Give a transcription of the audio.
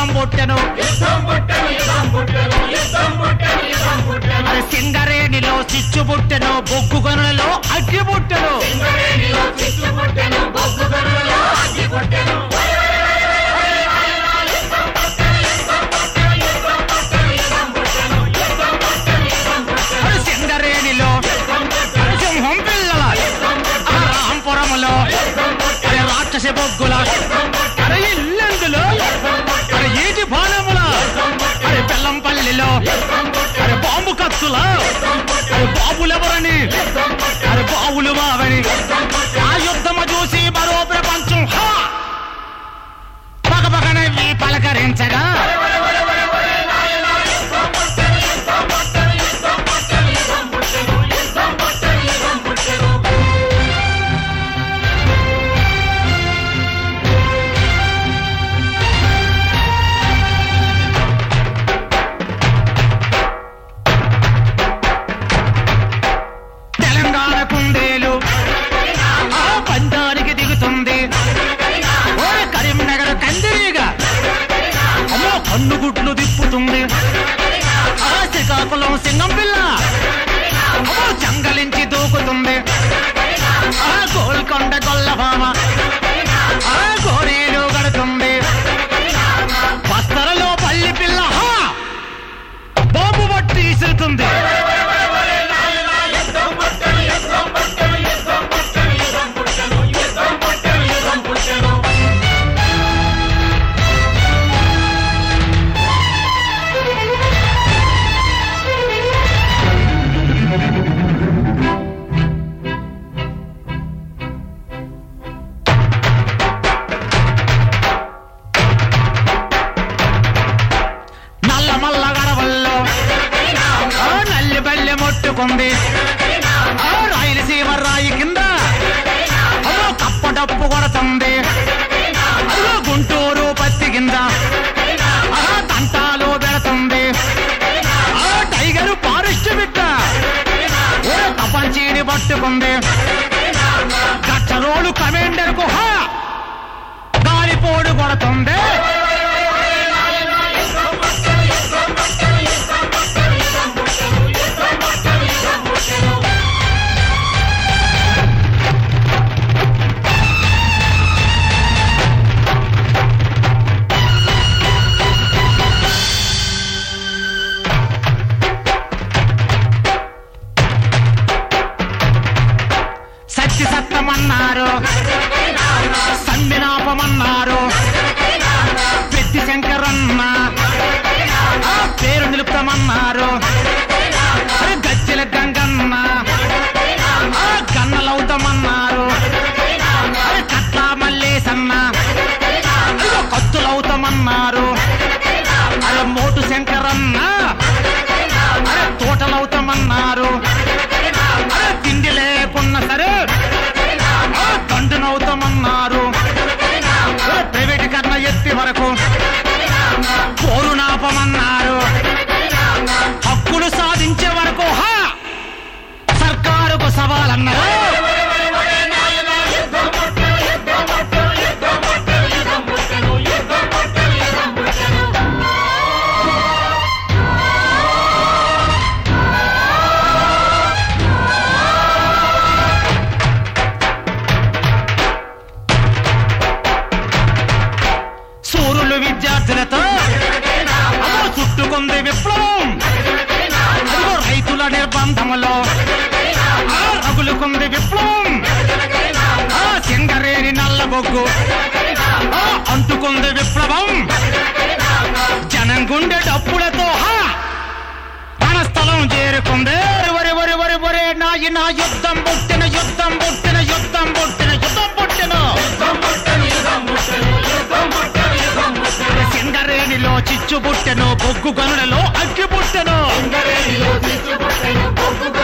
యుద్ధం పుట్టెను మరి సింగరేణిలో చిచ్చు పుట్టెను బొగ్గు గనులలో అగ్గి పుట్టెను మరి సింగరేణిలో సింహం పిల్లల ఆ రాంపురములో అరే రాక్షసి బొగ్గుల అరే ఇల్లెందులో అరే ఈటి బాణముల అరే బెల్లంపల్లిలో అరే బాంబు కత్తుల అరే బాబులెవరని అరే బావులు మావని ఆ యుద్ధము చూసి మరో ప్రపంచం హా పగపగనవి పలకరించగా తెలంగాణ కుందేలు ఆ పందానికి దిగుతుంది ఓ కరీంనగర్ కందిరీగా అమ్మో కన్నుగుడ్లు తిప్పుతుంది ఆ శ్రీకాకుళం సింగం పిల్ల అమ్మో జంగలించి దూకుతుంది ఆ గోల్కొండ గొల్లభామ ఆ గోరీలు గడుతుంది బస్తరలో పల్లి పిల్ల హా! బాంబు పట్టి ఇసురుతుంది నల్ల మల్ల గడవల్లో ఆ నల్లి బల్లె మొట్టుకుంది ఆ రాయలసీమ రాయి కింద అదో కప్ప డప్పు కొడుతుంది అదో గుంటూరు పత్తి కింద ఆ తంటాలు పెడుతుంది ఆ టైగరు పారిష్ట బిడ్డ ఓ తపంచీని పట్టుకుంది గచ్చరోలు కమాండర్ కు హా గాలిపోడు కొడుతుంది సత్య సత్తమన్నారు సందినాపమన్నారు పెద్ది శంకరన్న ఆ పేరు నిలుపుతామన్నారు అరే గజ్జెల గంగన్న ఆ గన్నలవుతామన్నారు అరే కట్ల మల్లేసన్న అదిగో కత్తులవుతామన్నారు అరే మోటు శంకరన్న అరే తోటలవుతామన్నారు అరే తిండి లేకున్నా సరే ఆ తండ్రినవుతామన్నారు అరే ప్రైవేట్ కన్నా ఎత్తి వరకు పోరు నాపమన్నారు హక్కులు సాధించే వరకు హా సర్కారుకు సవాలన్నారు సూర్యులు విద్యార్థులతో అమ్మో చుట్టుకుంది విప్లవం అదిగో రైతుల నిర్బంధములో ఆ రగులుకుంది విప్లవం ఆ సింగరేణి నల్ల బొగ్గు ఆ అంటుకుంది విప్లవం జనం గుండె డప్పులతో హా స్థలం చేరుకుంది వరి వరి వరి వరి నాయి నా యుద్ధం పుట్టిన యుద్ధం పుట్టిన యుద్ధం పుట్టిన యుద్ధం పుట్టిన సింగరేణిలో చిచ్చు పుట్టెను బొగ్గు గనులలో అగ్గి పుట్టెను సింగరేణిలో చిచ్చు పుట్టెను, బొగ్గు